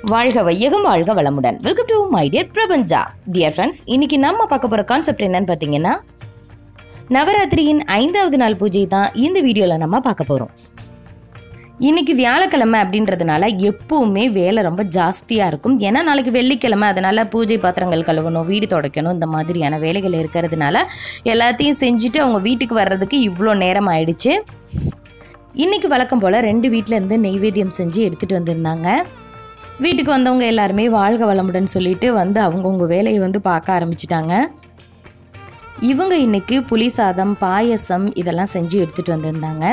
வாழ்க வையகம் வாழ்க வளமுடன் welcome to my dear Prapancha dear friends இன்னைக்கு நம்ம பார்க்க போகிற கான்செப்ட் என்னன்னு பார்த்தீங்கன்னா நவராத்திரியின் ஐந்தாவது நாள் பூஜை தான் இந்த வீடியோவில் நம்ம பார்க்க போகிறோம் இன்னைக்கு வியாழக்கிழமை அப்படின்றதுனால எப்பவுமே வேலை ரொம்ப ஜாஸ்தியாக இருக்கும் ஏன்னா நாளைக்கு வெள்ளிக்கிழமை அதனால பூஜை பாத்திரங்கள் கழுவணும் வீடு துடைக்கணும் இந்த மாதிரியான வேலைகள் இருக்கிறதுனால எல்லாத்தையும் செஞ்சுட்டு அவங்க வீட்டுக்கு வர்றதுக்கு இவ்வளோ நேரம் ஆயிடுச்சு இன்னைக்கு வழக்கம் போல் ரெண்டு வீட்டில் இருந்து நெய்வேத்தியம் செஞ்சு எடுத்துகிட்டு வந்திருந்தாங்க வீட்டுக்கு வந்தவங்க எல்லாருமே வாழ்க வளமுடன் சொல்லிட்டு வந்து அவங்கவுங்க வேலையை வந்து பார்க்க ஆரம்பிச்சிட்டாங்க இவங்க இன்னைக்கு புளி சாதம் பாயசம் இதெல்லாம் செஞ்சு எடுத்துகிட்டு வந்திருந்தாங்க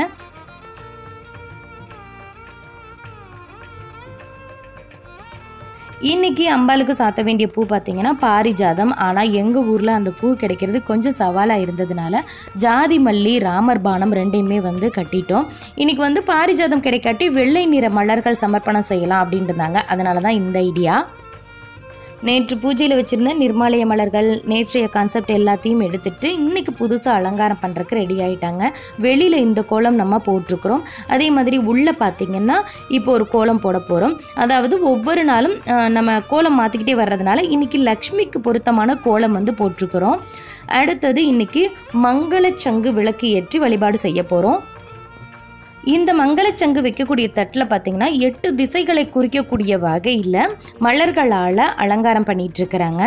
இன்னைக்கு அம்பாளுக்கு சாத்த வேண்டிய பூ பார்த்தீங்கன்னா பாரிஜாதம் ஆனால் எங்கள் ஊரில் அந்த பூ கிடைக்கிறது கொஞ்சம் சவாலாக இருந்ததுனால ஜாதி மல்லி ராமர் பானம் ரெண்டையுமே வந்து கட்டிட்டோம் இன்னைக்கு வந்து பாரிஜாதம் கிடைக்காட்டி வெள்ளை நிற மலர்கள் சமர்ப்பணம் செய்யலாம் அப்படின்ட்டு அதனால தான் இந்த ஐடியா நேற்று பூஜையில் வச்சுருந்த நிர்மாலய மலர்கள் நேற்றைய கான்செப்ட் எல்லாத்தையும் எடுத்துட்டு இன்னைக்கு புதுசாக அலங்காரம் பண்ணுறதுக்கு ரெடி ஆயிட்டாங்க வெளியில் இந்த கோலம் நம்ம போட்டிருக்கிறோம் அதே மாதிரி உள்ளே பார்த்தீங்கன்னா இப்போ ஒரு கோலம் போட போகிறோம் அதாவது ஒவ்வொரு நாளும் அஹ், நம்ம கோலம் மாற்றிக்கிட்டே வர்றதுனால இன்னைக்கு லக்ஷ்மிக்கு பொருத்தமான கோலம் வந்து போட்டிருக்கிறோம் அடுத்தது இன்னைக்கு மங்களச்சங்கு விளக்கு ஏற்றி வழிபாடு செய்ய போகிறோம் இந்த மங்களச்சங்கு வைக்கக்கூடிய தட்டில் பார்த்தீங்கன்னா எட்டு திசைகளை குறிக்கக்கூடிய வகையில் மலர்களால் அலங்காரம் பண்ணிட்டு இருக்கிறாங்க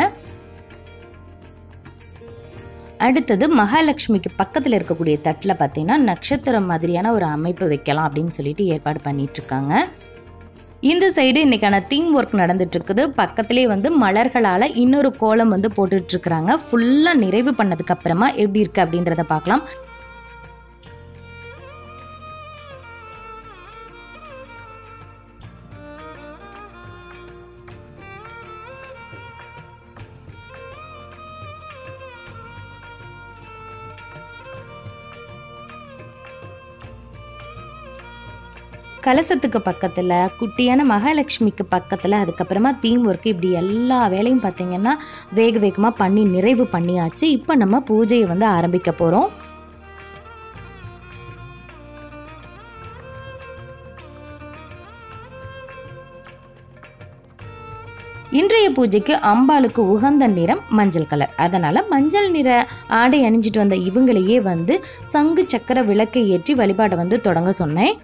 அடுத்தது மகாலட்சுமிக்கு பக்கத்தில் இருக்கக்கூடிய தட்டில் பார்த்தீங்கன்னா நட்சத்திரம் மாதிரியான ஒரு அமைப்பு வைக்கலாம் அப்படின்னு சொல்லிட்டு ஏற்பாடு பண்ணிட்டு இருக்காங்க இந்த சைடு இன்னைக்கான தீம் ஒர்க் நடந்துட்டு இருக்குது பக்கத்திலே வந்து மலர்களால் இன்னொரு கோலம் வந்து போட்டுட்டு இருக்கிறாங்க ஃபுல்லாக நிறைவு பண்ணதுக்கு அப்புறமா எப்படி இருக்கு அப்படின்றத பார்க்கலாம் கலசத்துக்கு பக்கத்தில் குட்டியான மகாலட்சுமிக்கு பக்கத்தில் அதுக்கப்புறமா தீம் ஒர்க்கு இப்படி எல்லா வேலையும் பார்த்தீங்கன்னா வேக வேகமாக பண்ணி நிறைவு பண்ணியாச்சு இப்போ நம்ம பூஜையை வந்து ஆரம்பிக்க போகிறோம் இன்றைய பூஜைக்கு அம்பாளுக்கு உகந்த நிறம் மஞ்சள் கலர் அதனால மஞ்சள் நிற ஆடை அணிஞ்சிட்டு வந்த இவங்களையே வந்து சங்கு சக்கர விளக்கை ஏற்றி வழிபாடை வந்து தொடங்க சொன்னேன்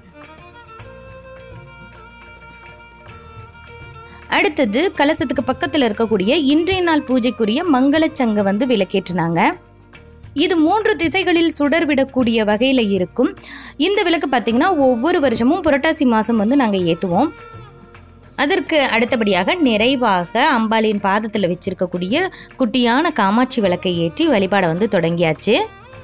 அடுத்தது கலசத்துக்கு பக்கத்தில் இருக்கக்கூடிய இன்றைய நாள் பூஜைக்குரிய மங்களச்சங்க வந்து விளக்கேற்றினாங்க இது மூன்று திசைகளில் சுடர் விடக்கூடிய வகையில் இருக்கும் இந்த விளக்கு பார்த்தீங்கன்னா ஒவ்வொரு வருஷமும் புரட்டாசி மாதம் வந்து நாங்கள் ஏற்றுவோம் அதற்கு அடுத்தபடியாக நிறைவாக அம்பாளின் பாதத்தில் வச்சிருக்கக்கூடிய குட்டியான காமாட்சி விளக்கை ஏற்றி வழிபாடை வந்து தொடங்கியாச்சு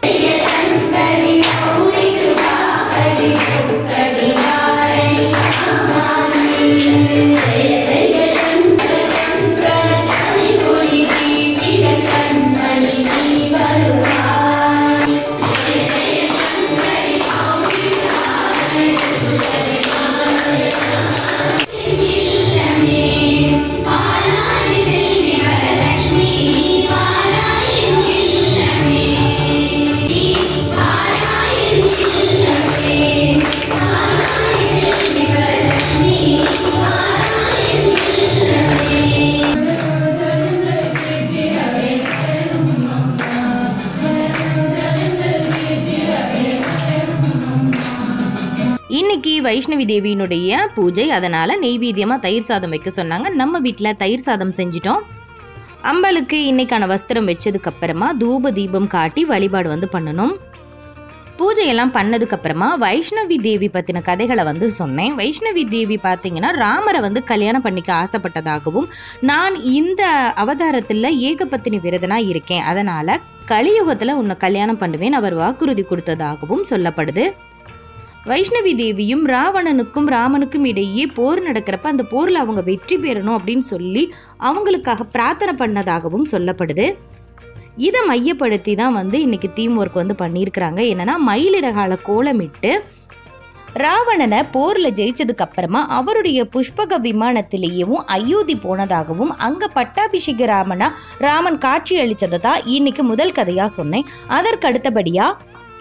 இன்னைக்கு வைஷ்ணவி தேவியினுடைய பூஜை அதனால நெய்வேத்தியமாக தயிர் சாதம் வைக்க சொன்னாங்க நம்ம வீட்டில் தயிர் சாதம் செஞ்சிட்டோம் அம்பாளுக்கு இன்னைக்கான வஸ்திரம் வச்சதுக்கு அப்புறமா தூப தீபம் காட்டி வழிபாடு வந்து பண்ணணும் பூஜையெல்லாம் பண்ணதுக்கு அப்புறமா வைஷ்ணவி தேவி பற்றின கதைகளை வந்து சொன்னேன் வைஷ்ணவி தேவி பார்த்தீங்கன்னா ராமரை வந்து கல்யாணம் பண்ணிக்க ஆசைப்பட்டதாகவும் நான் இந்த அவதாரத்தில் ஏகபத்தினி விரதனா இருக்கேன் அதனால கலியுகத்தில் உன்னை கல்யாணம் பண்ணுவேன் அவர் வாக்குறுதி கொடுத்ததாகவும் சொல்லப்படுது வைஷ்ணவி தேவியும் ராவணனுக்கும் ராமனுக்கும் இடையே போர் நடக்கிறப்ப அந்த போரில் அவங்க வெற்றி பெறணும் அப்படின்னு சொல்லி அவங்களுக்காக பிரார்த்தனை பண்ணதாகவும் சொல்லப்படுது இதை மையப்படுத்தி தான் வந்து இன்னைக்கு தீம் ஒர்க் வந்து பண்ணியிருக்கிறாங்க என்னன்னா மயிலிறகால கோலமிட்டு ராவணனை போரில் ஜெயிச்சதுக்கு அப்புறமா அவருடைய புஷ்பக விமானத்திலேயும் அயோத்தி போனதாகவும் அங்கே பட்டாபிஷேக ராமனா ராமன் காட்சி அளித்ததை தான் இன்னைக்கு முதல் கதையாக சொன்னேன் அதற்கு அடுத்தபடியாக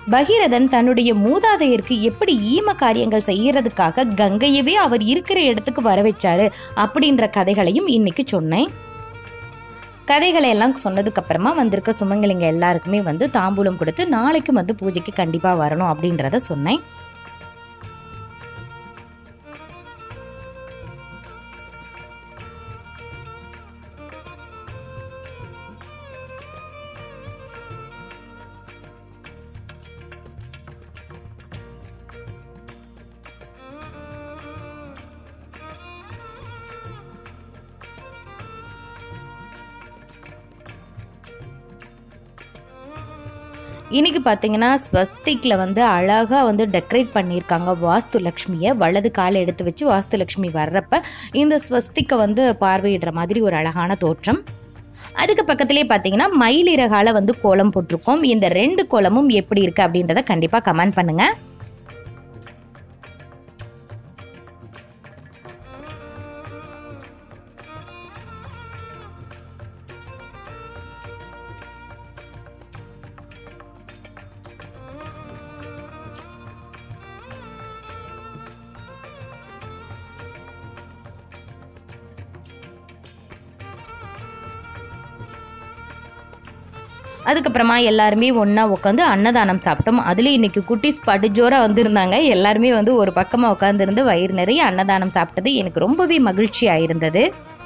பகீரதன் தன்னுடைய மூதாதையருக்கு எப்படி ஈம காரியங்கள் செய்யறதுக்காக கங்கையவே அவர் இருக்கிற இடத்துக்கு வர வச்சாரு அப்படின்ற கதைகளையும் இன்னைக்கு சொன்னேன் கதைகளை எல்லாம் சொன்னதுக்கு அப்புறமா வந்திருக்க சுமங்கலிங்க எல்லாருக்குமே வந்து தாம்பூலம் கொடுத்து நாளைக்கு வந்து பூஜைக்கு கண்டிப்பா வரணும் அப்படின்றத சொன்னேன் இன்னைக்கு பார்த்தீங்கன்னா ஸ்வஸ்திக்கில் வந்து அழகாக வந்து டெக்கரேட் பண்ணியிருக்காங்க வாஸ்து லக்ஷ்மியை வலது காலை எடுத்து வச்சு வாஸ்து லக்ஷ்மி வர்றப்ப இந்த ஸ்வஸ்திக்கை வந்து பார்வையிடுற மாதிரி ஒரு அழகான தோற்றம் அதுக்கு பக்கத்திலே பார்த்தீங்கன்னா மயிலிறகால வந்து கோலம் போட்டிருக்கோம் இந்த ரெண்டு கோலமும் எப்படி இருக்கு அப்படின்றத கண்டிப்பாக கமெண்ட் பண்ணுங்க அதுக்கப்புறமா எல்லாருமே ஒன்றா உட்காந்து அன்னதானம் சாப்பிட்டோம் அதுலேயும் இன்னைக்கு குட்டீஸ் படுஜோராக வந்திருந்தாங்க எல்லாருமே வந்து ஒரு பக்கமாக உட்காந்துருந்து வயிறு நிறைய அன்னதானம் சாப்பிட்டது எனக்கு ரொம்பவே மகிழ்ச்சியாக இருந்தது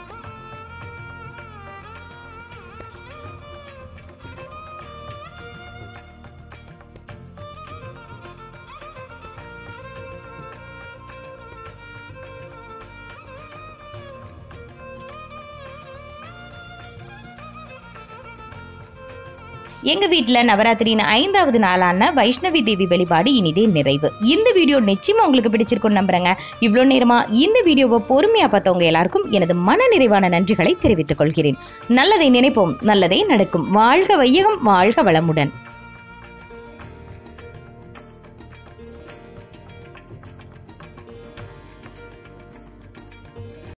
எங்க வீட்ல நவராத்திரியின் ஐந்தாவது நாளான வைஷ்ணவி தேவி வழிபாடு இனிதே நிறைவு இந்த வீடியோ நிச்சயமா உங்களுக்கு பிடிச்சிருக்கும் நம்புறேங்க இவ்வளோ நேரமா இந்த வீடியோவை பொறுமையா பார்த்தவங்க எல்லாருக்கும் எனது மன நிறைவான நன்றிகளை தெரிவித்துக் கொள்கிறேன் நல்லதை நினைப்போம் நல்லதே நடக்கும் வாழ்க வையகம் வாழ்க வளமுடன்